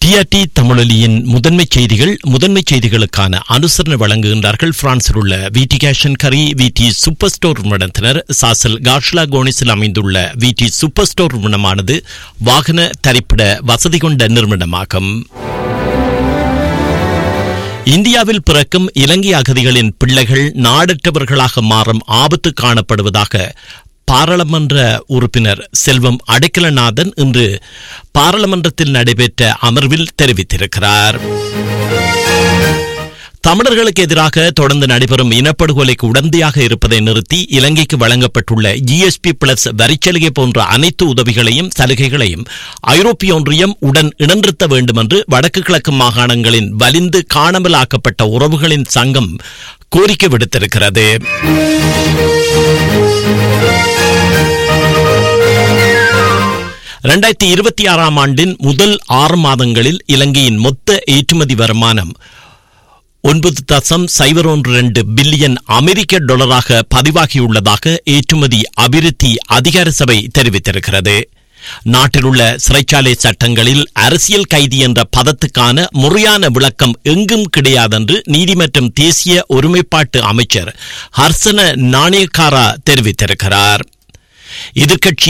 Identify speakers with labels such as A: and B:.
A: TRT தமிழொலியின் முதன்மை செய்திகள் முதன்மை செய்திகளுக்கான அனுசரணை வழங்குகின்றார்கள் பிரான்சில் உள்ள விடி கேஷன் கரி விடி சூப்பர் ஸ்டோர் நிறுவனத்தினர் சாசல் காஷ்லா கோனிஸில் அமைந்துள்ள விடி சூப்பர் ஸ்டோர் நிறுவனமானது வாகன தரிப்பிட வசதி கொண்ட நிறுவனமாகும் இந்தியாவில் பிறக்கும் இலங்கை அகதிகளின் பிள்ளைகள் நாடற்றவர்களாக மாறும் ஆபத்து காணப்படுவதாக பாராளுமன்ற உறுப்பினர் செல்வம் அடைக்கலநாதன் இன்று பாராளுமன்றத்தில் நடைபெற்ற அமர்வில் தெரிவித்திருக்கிறார் தமிழர்களுக்கு எதிராக தொடர்ந்து நடைபெறும் இனப்படுகொலைக்கு உடந்தையாக இருப்பதை நிறுத்தி இலங்கைக்கு வழங்கப்பட்டுள்ள ஜிஎஸ்பி பிளஸ் வரிச்சலுகை போன்ற அனைத்து உதவிகளையும் சலுகைகளையும் ஐரோப்பிய ஒன்றியம் உடன் இணந்திருத்த வேண்டும் என்று வடக்கு கிழக்கு மாகாணங்களின் வலிந்து காணாமலாக்கப்பட்ட உறவுகளின் சங்கம் கோரிக்கை விடுத்திருக்கிறது இரண்டாயிரத்தி இருபத்தி ஆறாம் ஆண்டின் முதல் ஆறு மாதங்களில் இலங்கையின் மொத்த ஏற்றுமதி வருமானம் ஒன்பது தசம் சைபர் ஒன்று ரெண்டு பில்லியன் அமெரிக்க டாலராக பதிவாகியுள்ளதாக ஏற்றுமதி அபிவிருத்தி அதிகார சபை தெரிவித்திருக்கிறது நாட்டில் உள்ள சிறைச்சாலை சட்டங்களில் அரசியல் கைதி என்ற பதத்துக்கான முறையான விளக்கம் எங்கும் கிடையாதென்று நீதி மற்றும் தேசிய ஒருமைப்பாட்டு அமைச்சர் ஹர்சன நாணயக்காரா தெரிவித்திருக்கிறார் எதிர்க்கட்சி